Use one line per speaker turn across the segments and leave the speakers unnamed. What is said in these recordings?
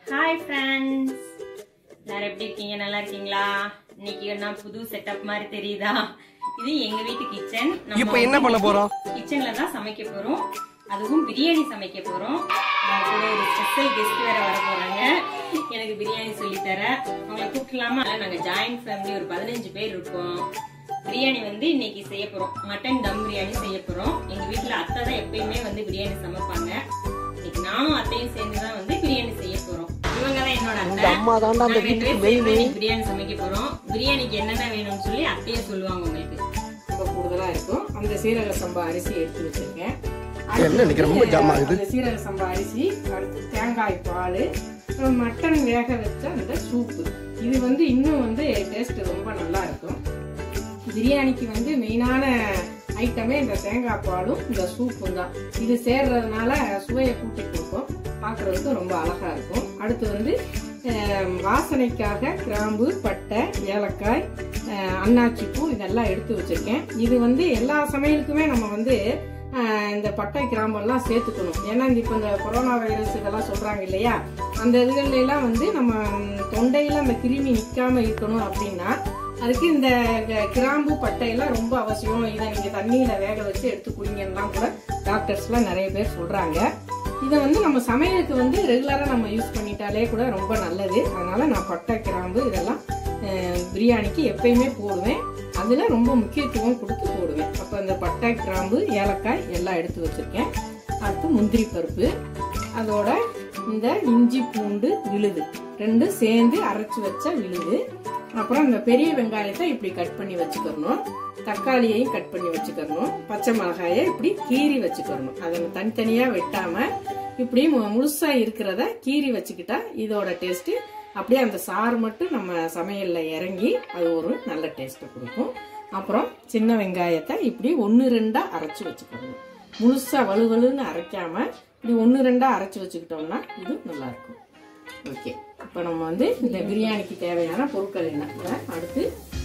Hi friends எல்லாரும் எப்படி இருக்கீங்க நல்லா இருக்கீங்களா இன்னைக்கு என்ன புது செட்டப் மாதிரி தெரியுதா இது எங்க வீட்டு கிச்சன்
இப்போ என்ன பண்ண போறோம்?
கிச்சன்ல தான் சமைக்க போறோம் அதுவும் பிரியாணி சமைக்க போறோம் அவங்க கூட ஒரு ஸ்பெஷல் கெஸ்ட் வேற வர போறாங்க எனக்கு பிரியாணி சொல்லி தர அவங்கள கூப்பிடலாமா நாங்க ஜாயிண்ட் ஃபேமிலி ஒரு பதினஞ்சு பேர் இருக்கோம் பிரியாணி வந்து இன்னைக்கு செய்ய போறோம் மட்டன் தம் பிரியாணி செய்ய போறோம் எங்க வீட்ல அத்தை தான் எப்பயுமே வந்து பிரியாணி சமைப்பாங்க இன்னைக்கு நானும் அத்தையும் சேர்ந்து தான் வந்து பிரியாணி செய்ய போறோம் இவங்க தான் என்னோட அத்தை
அம்மா தான்டா அந்த
நாங்க ரெண்டு
வீட்டுக்கு
பேரும் சேர்ந்து இன்னைக்கு பிரியாணி சமைக்க போறோம் பிரியாணிக்கு என்னென்ன வேணும்னு சொல்லி அத்தையே சொல்லுவாங்க உங்களுக்கு
ரொம்ப கூடுதலா இருக்கும் அந்த சீரக சம்பா அரிசி எடுத்து வச்சிருக்கேன்
என்ன இன்னைக்கு ரொம்ப ஜாம் ஆகுது?
அந்த சீரக சம்பா அரிசி அடுத்து தேங்காய் பால் மட்டன் வேக வச்ச அந்த சூப்பு இது வந்து இன்னும் வந்து டேஸ்ட் ரொம்ப நல்லா இருக்கும் பிரியாணிக்கு வந்து மெயினான ஐட்டமே இந்த தேங்காய் பாலும் இந்த சூப்பும் தான் இது சேர்றதுனால சுவையை கூட்டி கொடுக்கும் பார்க்கறதுக்கு ரொம்ப அழகா இருக்கும் அடுத்து வந்து அஹ், வாசனைக்காக கிராம்பு பட்டை ஏலக்காய் அஹ், அன்னாச்சி பூ இதெல்லாம் எடுத்து வச்சிருக்கேன் இது வந்து எல்லா சமையலுக்குமே நம்ம வந்து அஹ், இந்த பட்டை கிராம்பெல்லாம் சேர்த்துக்கணும் ஏன்னா இந்த இப்போ இந்த கொரோனா வைரஸ் இதெல்லாம் சொல்றாங்க இல்லையா அந்த இதுகள்ல எல்லாம் வந்து நம்ம ம், தொண்டையில அந்த கிருமி நிக்காம இருக்கணும் அப்படின்னா அதுக்கு இந்த க- கிராம்பு பட்டையெல்லாம் ரொம்ப அவசியம் இதை நீங்க தண்ணியில வேக வச்சு எடுத்து குடிங்கலாம் கூட டாக்டர்ஸ்லாம் நிறைய பேர் சொல்றாங்க இதை வந்து நம்ம சமையலுக்கு வந்து ரெகுலரா நம்ம யூஸ் பண்ணிட்டாலே கூட ரொம்ப நல்லது அதனால நான் பட்டை கிராம்பு இதெல்லாம் அஹ், பிரியாணிக்கு எப்பயுமே போடுவேன் அதுல ரொம்ப முக்கியத்துவம் கொடுத்து போடுவேன் அப்ப இந்த பட்டை கிராம்பு ஏலக்காய் எல்லாம் எடுத்து வச்சிருக்கேன் அடுத்து முந்திரி பருப்பு அதோட இந்த இஞ்சி பூண்டு விழுது ரெண்டும் சேர்ந்து அரைச்சு வச்ச விழுது அப்புறம் இந்த பெரிய வெங்காயத்தை இப்படி கட் பண்ணி வச்சுக்கணும் தக்காளியையும் கட் பண்ணி வச்சுக்கணும் பச்சை மிளகாயை இப்படி கீறி வச்சுக்கணும் அதை தனித்தனியா வெட்டாம இப்படி மு- முழுசா இருக்கிறத கீறி வச்சுக்கிட்டா இதோட டேஸ்ட் அப்படியே அந்த சாறு மட்டும் நம்ம சமையல்ல இறங்கி அது ஒரு நல்ல டேஸ்ட்டை கொடுக்கும் அப்புறம் சின்ன வெங்காயத்தை இப்படி ஒன்று ரெண்டா அரைச்சு வச்சுக்கணும் முழுசா வலுவலுன்னு அரைக்காம இப்படி ஒன்று ரெண்டா அரைச்சு வச்சுக்கிட்டோம்னா இது நல்லா இருக்கும் ஓகே இப்போ நம்ம வந்து இந்த பிரியாணிக்கு தேவையான பொருட்கள் என்ன அஹ் அடுத்து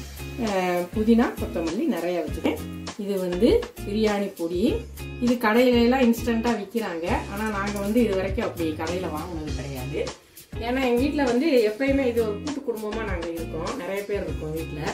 அஹ், புதினா கொத்தமல்லி நிறைய வச்சுருக்கேன் இது வந்து பிரியாணி பொடி இது கடையில எல்லாம் இன்ஸ்டண்ட்டாக விற்கிறாங்க ஆனால் நாங்கள் வந்து இது வரைக்கும் அப்படி கடையில் வாங்கினது கிடையாது ஏன்னா எங்கள் வீட்டில் வந்து எப்பயுமே இது ஒரு கூட்டு குடும்பமாக நாங்கள் இருக்கோம் நிறைய பேர் இருக்கோம் வீட்டில்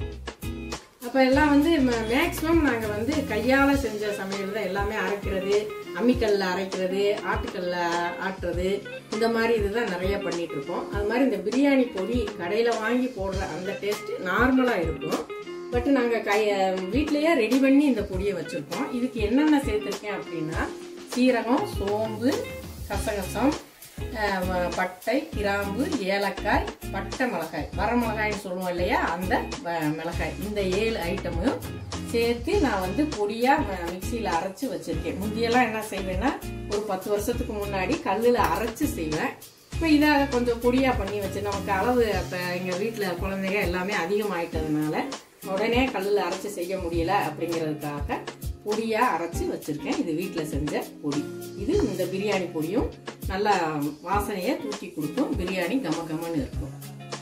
அப்ப எல்லாம் வந்து மேக்சிமம் நாங்க வந்து கையால செஞ்ச சமையல் தான் எல்லாமே அரைக்கிறது அம்மிக்கல்ல அரைக்கிறது ஆட்டுக்கல்ல ஆட்டுறது இந்த மாதிரி இதுதான் நிறைய பண்ணிட்டு இருக்கோம் அது மாதிரி இந்த பிரியாணி பொடி கடையில வாங்கி போடுற அந்த டேஸ்ட் நார்மலா இருக்கும் பட் நாங்க கை வீட்லயே ரெடி பண்ணி இந்த பொடியை வச்சிருக்கோம் இதுக்கு என்னென்ன சேர்த்திருக்கேன் அப்படின்னா சீரகம் சோம்பு கசகசம் அஹ் ம- பட்டை கிராம்பு ஏலக்காய் பட்டை மிளகாய் வர மிளகாய்னு சொல்லுவோம் இல்லையா அந்த வ- மிளகாய் இந்த ஏழு ஐட்டமும் சேர்த்து நான் வந்து பொடியா ம- மிக்சியில அரைச்சு வச்சிருக்கேன் முந்தியெல்லாம் என்ன செய்வேன்னா ஒரு பத்து வருஷத்துக்கு முன்னாடி கல்லுல அரைச்சு செய்வேன் இப்போ இதை கொஞ்சம் பொடியா பண்ணி வச்சு நமக்கு அளவு அப்ப எங்க வீட்டுல குழந்தைங்க எல்லாமே அதிகமாயிட்டதுனால உடனே கல்லுல அரைச்சு செய்ய முடியல அப்படிங்கிறதுக்காக பொடியா அரைச்சு வச்சிருக்கேன் இது வீட்ல செஞ்ச பொடி இது இந்த பிரியாணி பொடியும் நல்லா வாசனையை தூக்கி கொடுக்கும் பிரியாணி கம கமன்னு இருக்கும்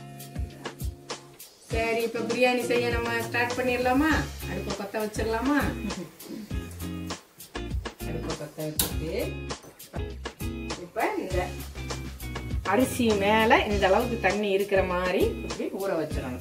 சரி இப்ப பிரியாணி செய்ய நம்ம ஸ்டார்ட் பண்ணிடலாமா அடுப்பை பத்த வச்சிடலாமா அடுப்பை பத்த வச்சுட்டு இப்ப இந்த அரிசி மேல இந்த அளவுக்கு தண்ணி இருக்கிற மாதிரி இப்படி ஊற வச்சிடணும்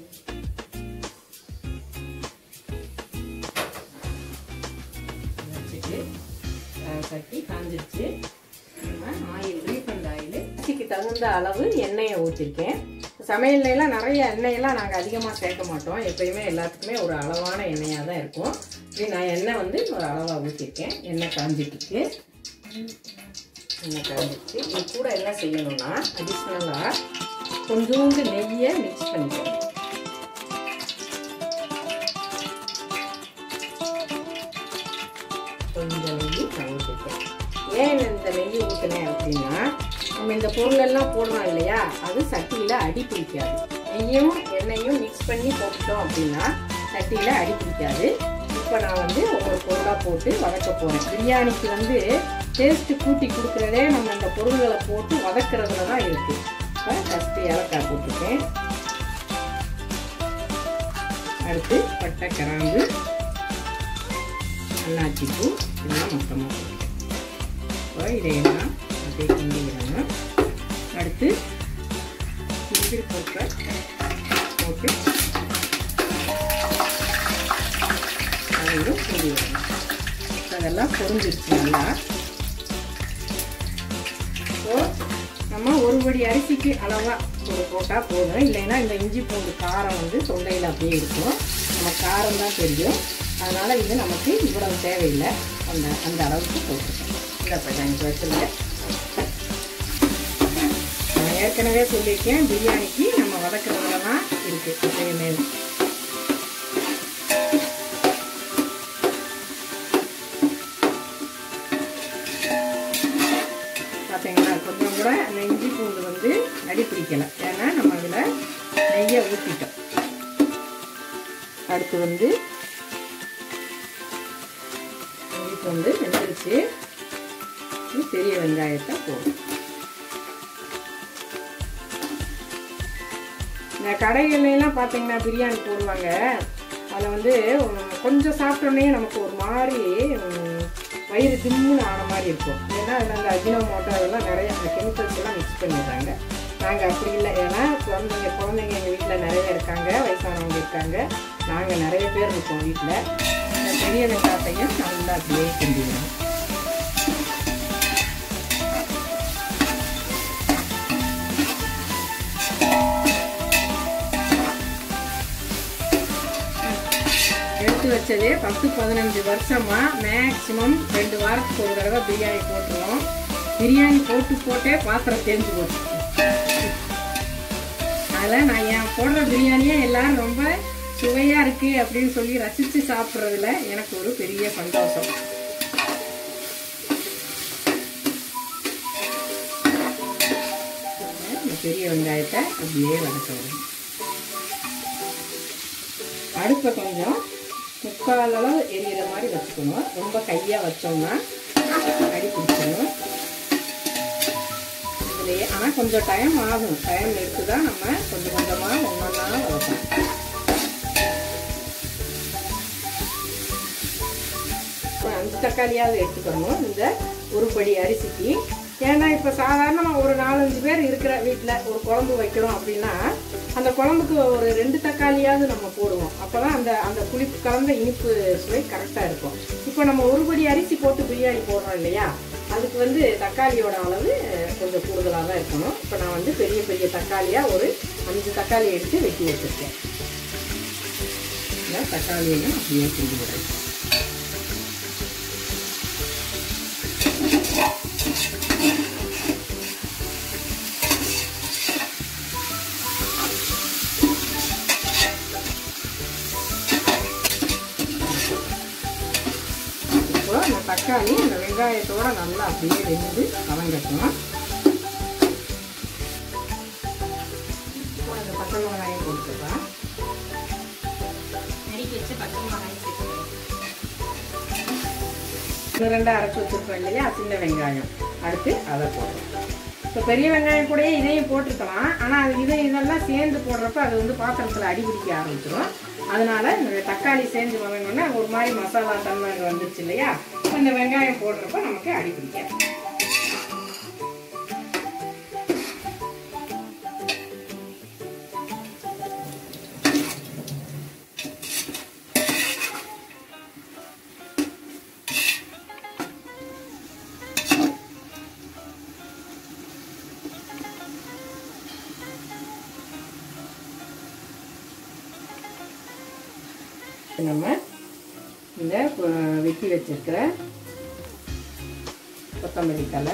வச்சுட்டு அஹ், சட்டி காஞ்சிருச்சு நம்ம ஆயில் ரீஃபண்ட் ஆயில் அரிசிக்கு தகுந்த அளவு எண்ணெயை ஊற்றிருக்கேன் சமையல்ல எல்லாம் நிறைய எண்ணெயெல்லாம் நாங்கள் அதிகமாக சேர்க்க மாட்டோம் எப்பயுமே எல்லாத்துக்குமே ஒரு அளவான எண்ணெயாக தான் இருக்கும் இப்படி நான் எண்ணெய் வந்து ஒரு அளவாக ஊற்றிருக்கேன் எண்ணெய் காஞ்சிட்டு இருக்கு எண்ணெய் காஞ்சிருச்சு இது கூட என்ன செய்யணும்னா அடிஷ்னலாக கொஞ்சோண்டு நெய்யை மிக்ஸ் பண்ணிக்கணும் கொஞ்சம் நெய் நான் ஊற்றிருக்கேன் ஏன் இந்த நெய் ஊற்றினேன் அப்படின்னா நம்ம இந்த பொருள் எல்லாம் போடுறோம் இல்லையா அது சட்டியில் அடி பிடிக்காது நெய்யும் எண்ணெயும் மிக்ஸ் பண்ணி போட்டுட்டோம் அப்படின்னா சட்டியில் அடி பிடிக்காது இப்போ நான் வந்து ஒவ்வொரு பொருளாக போட்டு வதக்க போகிறேன் பிரியாணிக்கு வந்து டேஸ்ட் கூட்டி கொடுக்குறதே நம்ம இந்த பொருள்களை போட்டு வதக்குறதுல தான் இருக்குது இப்போ ஃபஸ்ட்டு ஏலக்காய் போட்டுருக்கேன் அடுத்து பட்டை கிராம்பு அன்னாச்சி பூ இதெல்லாம் மொத்தமாக போட்டுருக்கேன் இப்போ இதையெல்லாம் அப்படியே கிண்டிடணும் அடுத்து இஞ்சி போட்டு போட்டு அதையும் பொடி விடணும் அதெல்லாம் பொரிஞ்சிருச்சு நல்லா ஸோ நம்ம ஒரு படி அரிசிக்கு அளவாக ஒரு போட்டால் போதும் இல்லைன்னா இந்த இஞ்சி பூண்டு காரம் வந்து தொண்டையில் அப்படியே இருக்கும் நம்ம காரம் தான் தெரியும் அதனால் இது நமக்கு இவ்வளவு தேவையில்லை அந்த அந்த அளவுக்கு போட்டுக்கணும் இந்த பட்டாணிக்கு வச்சுருங்க நான் ஏற்கனவே சொல்லியிருக்கேன் பிரியாணிக்கு நம்ம வதக்குறதுல தான் இருக்குது எப்பயுமே பார்த்தீங்களா கொஞ்சம் கூட அந்த இஞ்சி பூண்டு வந்து அடி பிடிக்கலை ஏன்னா நம்ம அதில் நெய்யை ஊற்றிட்டோம் அடுத்து வந்து இஞ்சி பூண்டு வெந்துருச்சு இது பெரிய வெங்காயத்தை போடும் இந்த கடைகள்லாம் பார்த்தீங்கன்னா பிரியாணி போடுவாங்க அதில் வந்து உம், கொஞ்சம் சாப்பிட்டோன்னே நமக்கு ஒரு மாதிரி உம், வயிறு திம்முன்னு ஆன மாதிரி இருக்கும் ஏன்னா அதில் அந்த அஜினோமோட்டோ அதெல்லாம் நிறைய அந்த கெமிக்கல்ஸ் எல்லாம் மிக்ஸ் பண்ணிடுறாங்க நாங்கள் அப்படி இல்லை ஏன்னா குழந்தைங்க குழந்தைங்க எங்கள் வீட்டில் நிறைய இருக்காங்க வயசானவங்க இருக்காங்க நாங்கள் நிறைய பேர் இருக்கோம் வீட்டில் இந்த பெரிய வெங்காயத்தையும் நல்லா அப்படியே கிண்டிடுவோம் எடுத்து வச்சதே பத்து பதினஞ்சு வருஷமா மேக்சிமம் ரெண்டு வாரத்துக்கு ஒரு தடவை பிரியாணி போட்டுருவோம் பிரியாணி போட்டு போட்டே பாத்திரம் தேஞ்சு போச்சு அதில் நான் என் போடுற பிரியாணியே எல்லாரும் ரொம்ப சுவையா இருக்கு அப்படின்னு சொல்லி ரசிச்சு சாப்பிட்றதுல எனக்கு ஒரு பெரிய சந்தோஷம் இந்த பெரிய வெங்காயத்தை அப்படியே வதக்க விடணும் அடுப்பை கொஞ்சம் முக்கால் அளவு எரியிற மாதிரி வச்சுக்கணும் ரொம்ப கையாக வச்சோம்னா அடி பிடிச்சிடும் இதுலேயே ஆனால் கொஞ்சம் டைம் ஆகும் டைம் எடுத்து தான் நம்ம கொஞ்சம் கொஞ்சமாக ஒன்றா வளர்க்கணும் இப்போ அஞ்சு தக்காளியாவது எடுத்துக்கணும் இந்த ஒரு படி அரிசிக்கு ஏன்னா இப்போ சாதாரணமாக ஒரு நாலஞ்சு பேர் இருக்கிற வீட்டில் ஒரு குழம்பு வைக்கிறோம் அப்படின்னா அந்த குழம்புக்கு ஒரு ரெண்டு தக்காளியாவது நம்ம போடுவோம் அப்போ தான் அந்த அந்த புளிப்பு கலந்த இனிப்பு சுவை கரெக்டாக இருக்கும் இப்போ நம்ம ஒரு படி அரிசி போட்டு பிரியாணி போடுறோம் இல்லையா அதுக்கு வந்து தக்காளியோட அளவு கொஞ்சம் கூடுதலாக தான் இருக்கணும் இப்போ நான் வந்து பெரிய பெரிய தக்காளியாக ஒரு அஞ்சு தக்காளி எடுத்து வெட்டி வச்சுருக்கேன் இந்த தக்காளியையும் அப்படியே செஞ்சு விடுறேன் இப்போ இந்த தக்காளி இந்த வெங்காயத்தோட நல்லா அப்படியே வெந்து கலங்கட்டும் இப்போ இந்த பச்சை மிளகாயும் போட்டுக்கலாம்
நறுக்கி வச்ச பச்சை மிளகாய் சேர்த்துக்கிறேன்
இன்னும் ரெண்டு அரைச்சி வச்சுருக்கோம் இல்லையா சின்ன வெங்காயம் அடுத்து அதை போடுறோம் இப்போ பெரிய வெங்காயம் கூடயே இதையும் போட்டுக்கலாம் ஆனால் அது இதை இதெல்லாம் சேர்ந்து போடுறப்ப அது வந்து பாத்திரத்தில் அடிபிடிக்க ஆரம்பிச்சிடும் அதனால இந்த தக்காளி சேர்ந்து வதங்கினோன்னா ஒரு மாதிரி மசாலா தன்மை அங்கே வந்துருச்சு இல்லையா இப்ப இந்த வெங்காயம் போடுறப்ப நமக்கு அடிபிடிக்காது நம்ம இந்த அஹ், வெட்டி வச்சிருக்கிற கொத்தமல்லி தலை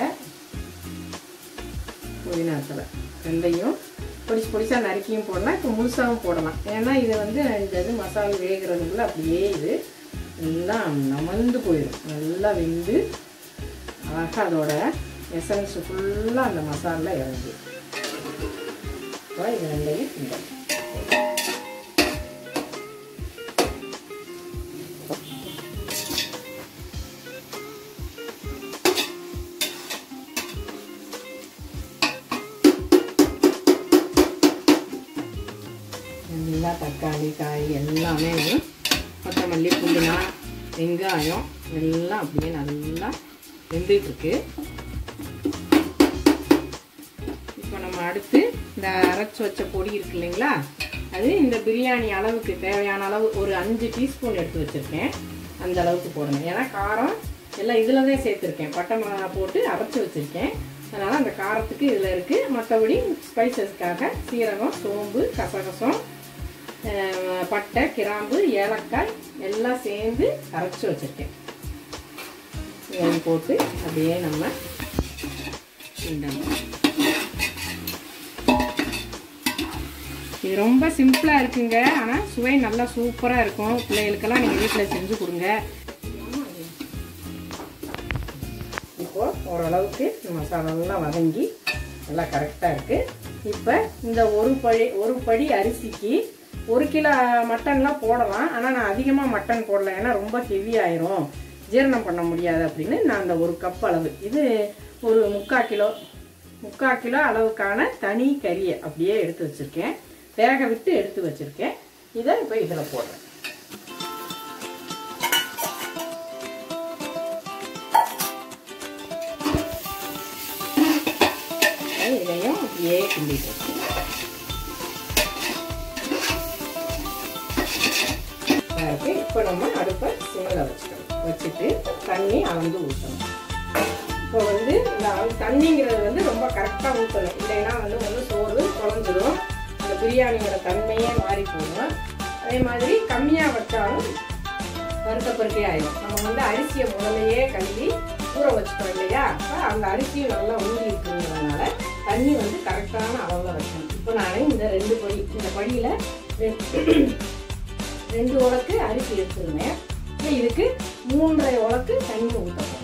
புதினா தலை ரெண்டையும் பொடிச்சு பொடிசாக நறுக்கியும் போடலாம் இப்போ முழுசாகவும் போடலாம் ஏன்னா இது வந்து இந்த இது மசாலா வேகிறதுக்குள்ள அப்படியே இது எல்லாம் நமந்து போயிடும் நல்லா வெந்து அழகாக அதோட எசன்ஸ் ஃபுல்லாக அந்த மசாலில் இறங்கி இப்போ இது ரெண்டையும் இந்த எல்லா தக்காளி காய் எல்லாமே கொத்தமல்லி புதினா வெங்காயம் எல்லாம் அப்படியே நல்லா வெந்துட்டு இருக்கு இப்போ அடுத்து இந்த அரைச்சி வச்ச பொடி இருக்கு இல்லைங்களா அது இந்த பிரியாணி அளவுக்கு தேவையான அளவு ஒரு அஞ்சு டீஸ்பூன் எடுத்து வச்சுருக்கேன் அந்த அளவுக்கு போடணும் ஏன்னா காரம் எல்லாம் இதில் தான் சேர்த்துருக்கேன் பட்டை மிளகா போட்டு அரைச்சி வச்சுருக்கேன் அதனால் அந்த காரத்துக்கு இதில் இருக்குது மற்றபடி ஸ்பைசஸ்க்காக சீரகம் சோம்பு கசகசம் அஹ், பட்டை கிராம்பு ஏலக்காய் எல்லாம் சேர்ந்து அரைச்சி வச்சுருக்கேன் இது போட்டு அப்படியே நம்ம கிண்டணும் இது ரொம்ப சிம்பிளாக இருக்குங்க ஆனால் சுவை நல்லா சூப்பராக இருக்கும் பிள்ளைகளுக்கெல்லாம் நீங்கள் வீட்டில் செஞ்சு கொடுங்க இப்போ ஓரளவுக்கு மசாலாலாம் வதங்கி நல்லா கரெக்டாக இருக்குது இப்போ இந்த ஒரு படி ஒரு படி அரிசிக்கு ஒரு கிலோ மட்டன்லாம் போடலாம் ஆனால் நான் அதிகமாக மட்டன் போடல ஏன்னா ரொம்ப ஹெவி ஆயிரும் ஜீரணம் பண்ண முடியாது அப்படின்னு நான் அந்த ஒரு கப் அளவு இது ஒரு முக்கால் கிலோ முக்கால் கிலோ அளவுக்கான தனி கறியை அப்படியே எடுத்து வச்சுருக்கேன் வேக விட்டு எடுத்து வச்சுருக்கேன் இதை இப்போ இதில் போடுறேன் இதையும் அப்படியே கிண்டிட்டு வச்சுருக்கேன் இருக்கு இப்போ நம்ம அடுப்பை சிம்மில் வச்சுக்கணும் வச்சுட்டு தண்ணி அளந்து ஊற்றணும் இப்போ வந்து இந்த அளவு- தண்ணிங்கிறது வந்து ரொம்ப கரெக்டாக ஊற்றணும் இல்லைன்னா வந்து வந்து சோறு குழஞ்சிரும் அந்த பிரியாணியோட தன்மையே மாறி போகும் அதே மாதிரி கம்மியாக வச்சாலும் பருக்க பருக்கே ஆயிடும் நம்ம வந்து அரிசியை முதலையே கழுவி ஊற வச்சுட்டோம் இல்லையா அப்ப அந்த அரிசியும் நல்லா ஊறி இருக்குங்கிறதுனால தண்ணி வந்து கரெக்டான அளவில் வைக்கணும் இப்போ நான் இந்த ரெண்டு படி இந்த படியில் ரெண்டு உலக்கு அரிசி எடுத்துருந்தேன் இப்போ இதுக்கு மூன்றரை உலக்கு தண்ணி ஊற்றணும்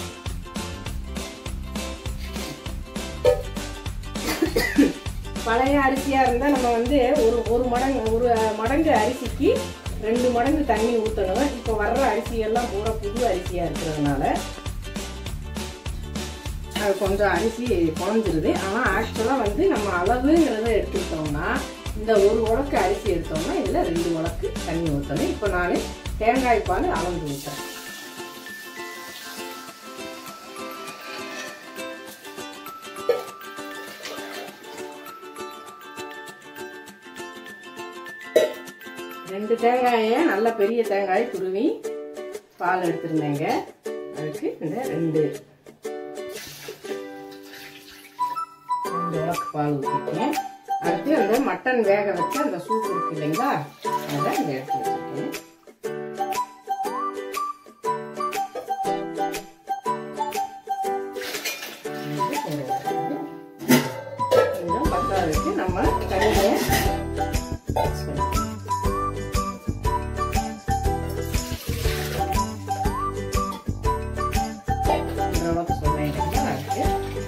பழைய அரிசியா இருந்தா நம்ம வந்து ஒரு ஒரு மடங்கு ஒரு மடங்கு அரிசிக்கு ரெண்டு மடங்கு தண்ணி ஊற்றணும் இப்போ வர்ற அரிசி எல்லாம் பூரா புது அரிசியா இருக்கிறதுனால அது கொஞ்சம் அரிசி குழஞ்சிருது ஆனால் ஆக்சுவலாக வந்து நம்ம அளவுங்கிறத எடுத்துக்கிட்டோம்னா இந்த ஒரு உலக்கு அரிசி எடுத்தோம்னா இதில் ரெண்டு உலக்கு தண்ணி ஊற்றணும் இப்போ நான் தேங்காய் பால் அளந்து ஊற்றுறேன் ரெண்டு தேங்காயை நல்ல பெரிய தேங்காய் துருவி பால் எடுத்திருந்தேங்க அதுக்கு இந்த ரெண்டு ரெண்டு உலக்கு பால் ஊற்றிருக்கேன் அடுத்து அந்த மட்டன் வேக வச்ச அந்த சூப் இருக்கு இல்லைங்களா அதை இந்த எடுத்து வச்சுருக்கேன் கொஞ்சம் பத்தாதுக்கு நம்ம தண்ணியை mix பண்ணிக்கலாம். இந்த அளவுக்கு சொன்னேன் இல்லைங்களா, அதுக்கு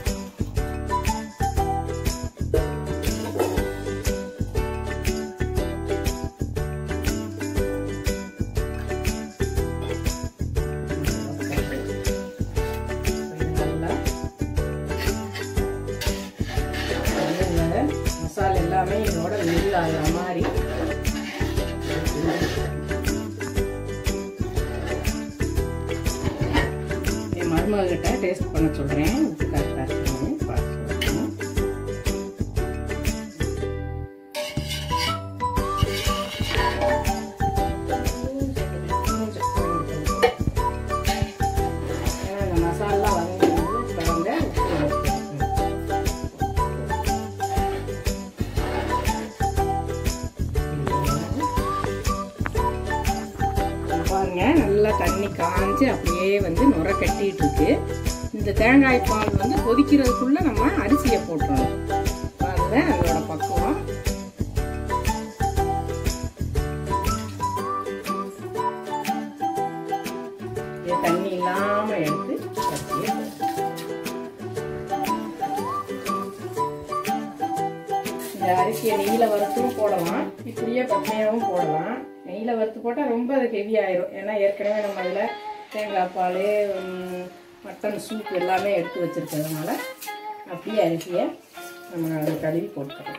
நல்லா மசாலா எல்லாமே இதோட மில் ஆகுற மாதிரி என் மருமகிட்ட டேஸ்ட் பண்ண சொல்றேன் உப்பு கரெக்டாக இருக்குன்னு பார்த்து சொல்றேன் ஏன்னா இந்த மசாலா வந்து கலந்த உப்பு பாருங்க நல்லா தண்ணி காஞ்சு அப்படியே வந்து நுர கட்டிட்டு இருக்கு இந்த தேங்காய் பால் வந்து கொதிக்கிறதுக்குள்ள நம்ம அரிசியை போட்டுறணும் அதுதான் அதோட பக்குவம் இது தண்ணி இல்லாம எடுத்து அரிசியை இந்த அரிசியை நெய்யில் வறுத்தும் போடலாம் இப்படியே பச்சையாகவும் போடலாம் நெய்யில் வறுத்து போட்டால் ரொம்ப அது ஹெவி ஆயிரும் ஏன்னா ஏற்கனவே நம்ம அதில் தேங்காய் பால் உம், மட்டன் சூப் எல்லாமே எடுத்து வச்சிருக்கிறதுனால அப்படியே அரிசியை நம்ம அதை கழுவி போட்டுக்கலாம்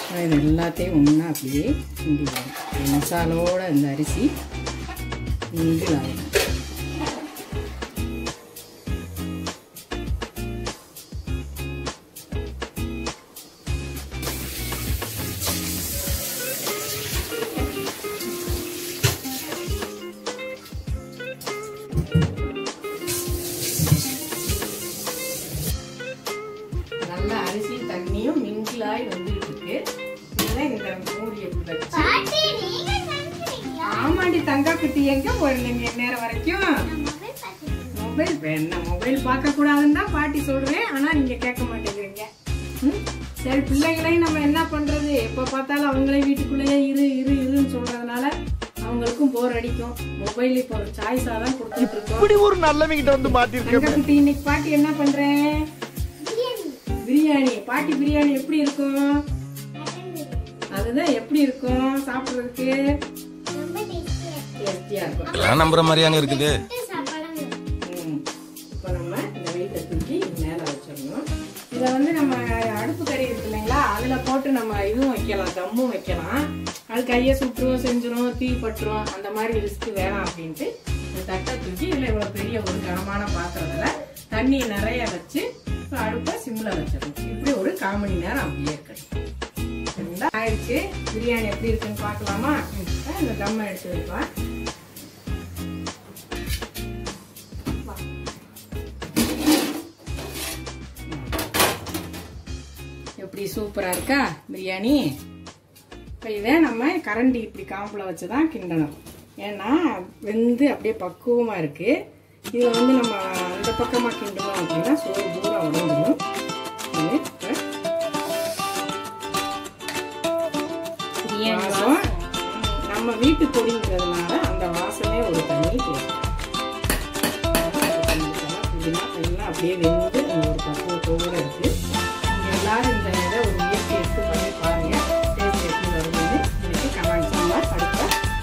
இது எல்லாத்தையும் ஒன்றா அப்படியே கிண்டி வரும் மசாலோட இந்த அரிசி மிங்கில் ஆகும் நல்ல அரிசி தண்ணியும் மிங்கிலாய் வந்துட்டு இருக்கு இதுதான் இந்த மூடி எப்படி வச்சு
பாட்டி நீங்க சமைக்கிறீங்களா
ஆமாண்டி தங்கா குட்டி எங்க போயிருந்தீங்க நேரம் வரைக்கும்
மொபைல் பார்த்துட்டு
மொபைல் என்ன மொபைல் பார்க்க கூடாதுன்னு தான் பாட்டி சொல்றேன் ஆனா நீங்க கேட்க மாட்டேங்கிறீங்க ம்? சரி பிள்ளைங்களையும் நம்ம என்ன பண்றது எப்ப பார்த்தாலும் அவங்களே வீட்டுக்குள்ளேயே இரு இரு இருன்னு சொல்றதுனால அவங்களுக்கும் போர் அடிக்கும் மொபைல் இப்போ ஒரு சாய்ஸா தான் கொடுத்துட்டு இருக்கோம்
இப்படி ஒரு நல்லவங்கிட்ட வந்து மாட்டிருக்க
தங்கா குட்டி இன்னைக்கு பாட்டி என்ன பண்றேன்
பிரியாணி
பிரியாணி பாட்டி பிரியாணி எப்படி இருக்கும்
மட்டன் பிரியாணி
அதுதான் எப்படி இருக்கும் சாப்பிடுறதுக்கு
ரொம்ப டேஸ்டியா இருக்கு
டேஸ்டியா இருக்கும்
எல்லாம் நம்புற மாதிரியாங்க இருக்குது
விட்டு சாப்பாடும் இருக்கு
ம். இப்போ நம்ம இந்த வெயிட்டை தூக்கி இது மேலே வச்சிடணும் இதை வந்து நம்ம அடுப்பு கறி இருக்கு இல்லைங்களா அதில் போட்டு நம்ம இதுவும் வைக்கலாம் தம்மும் வைக்கலாம் அது கையை சுற்றுவோம் செஞ்சிரும் தீ பட்டுரும் அந்த மாதிரி ரிஸ்க் வேணாம் அப்படின்ட்டு இந்த தட்டை தூக்கி இதில் இவ்வளோ பெரிய ஒரு கனமான பாத்திரத்தில் தண்ணி நிறைய வச்சு இப்போ அடுப்பை சிம்மில் வச்சிடணும் இப்படி ஒரு கால் மணி நேரம் அப்படியே இருக்கணும் சரிங்களா ஆயிடுச்சு பிரியாணி எப்படி இருக்குன்னு பார்க்கலாமா இந்த தம்மை எடுத்து வைப்பேன் எப்படி சூப்பரா இருக்கா பிரியாணி இப்போ இதை நம்ம கரண்டி இப்படி காம்பில் வச்சு தான் கிண்டணும் ஏன்னா வெந்து அப்படியே பக்குவமாக இருக்கு இதில் வந்து நம்ம அந்த பக்கமாக கிண்டணும் அப்படின்னா சோறு தூரம் உடஞ்சிடும் இது இப்ப
பிரியாணி
வாசம் நம்ம வீட்டு பொடிங்கிறதுனால அந்த வாசமே ஒரு தனி டேஸ்ட் புதினா எல்லாம் அப்படியே வெந்து அந்த ஒரு பக்குவத்தோட இருக்கு நீங்க எல்லாரும் இந்த இதை ஒரு முயற்சி எடுத்து பண்ணி பாருங்க டேஸ்ட் எப்படி வருதுன்னு எனக்கு கமெண்ட் பண்ணலாம் அடுத்த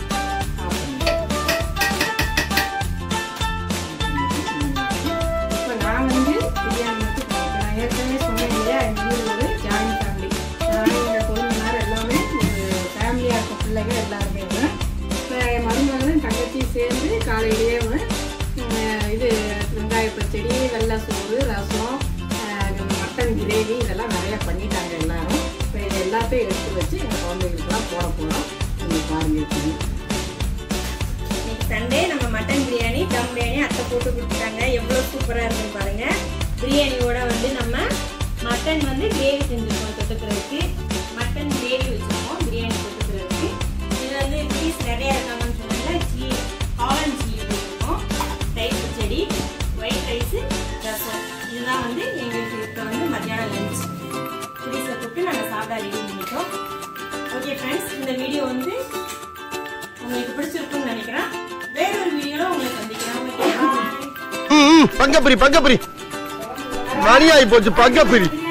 இப்போ நான் வந்து பிரியாணி மட்டும் பண்ணிக்கிறேன் நான் ஏற்கனவே சொன்னேன் இல்லையா எங்கள் வீடு ஒரு ஜாயின்ட் ஃபேமிலி நான் எங்கள் குழந்தைனார் எல்லாமே ஒரு ஃபேமிலியாக இருக்க பிள்ளைங்க எல்லாருமே இப்போ என் மருமகனும் தங்கச்சியும் சேர்ந்து காலையிலேயே அஹ், இது வெங்காய பச்சடி வெள்ளை சோறு ரசம் அஹ், மட்டன் கிரேவி இதெல்லாம் நிறைய பண்ணிட்டாங்க எல்லாரும் இப்போ இது எல்லாத்தையும் எடுத்து வச்சு எங்கள் குழந்தைகளுக்குலாம் போட போகிறோம் நீங்கள் பாருங்க எப்படி.
இன்னைக்கு சண்டே நம்ம மட்டன் பிரியாணி தம் பிரியாணி அத்தை போட்டு கொடுத்துட்டாங்க எவ்வளவு சூப்பரா இருக்குன்னு பாருங்க பிரியாணியோட வந்து நம்ம மட்டன் வந்து கிரேவி செஞ்சிருக்கோம் தொட்டுக்கிறதுக்கு மட்டன் கிரேவி வச்சிருக்கோம் பிரியாணி தொட்டுக்கிறதுக்கு இது வந்து பீஸ் நிறைய இருக்காங்கன்னு சொன்னாங்க சில்லி ஆரஞ்சு சில்லி போட்டிருக்கோம் தயிர் பச்சடி ஒயிட் ரைஸ் ரசம் இதுதான் வந்து எங்களுக்கு இப்போ வந்து மத்தியானம் லஞ்ச் ஃப்ரீஸை போட்டு நாங்கள் சாப்பிட ரெடி பண்ணிட்டோம் ஓகே ஃப்ரெண்ட்ஸ் இந்த வீடியோ வந்து உங்களுக்கு பிடிச்சிருக்கும்னு நினைக்கிறேன் வேற ஒரு வீடியோல உங்களை சந்திக்கிறேன் ஓகே பாய்
பங்கப்பிரி பங்கப்பிரி மணி ஆகி போச்சு பங்கப்பிரி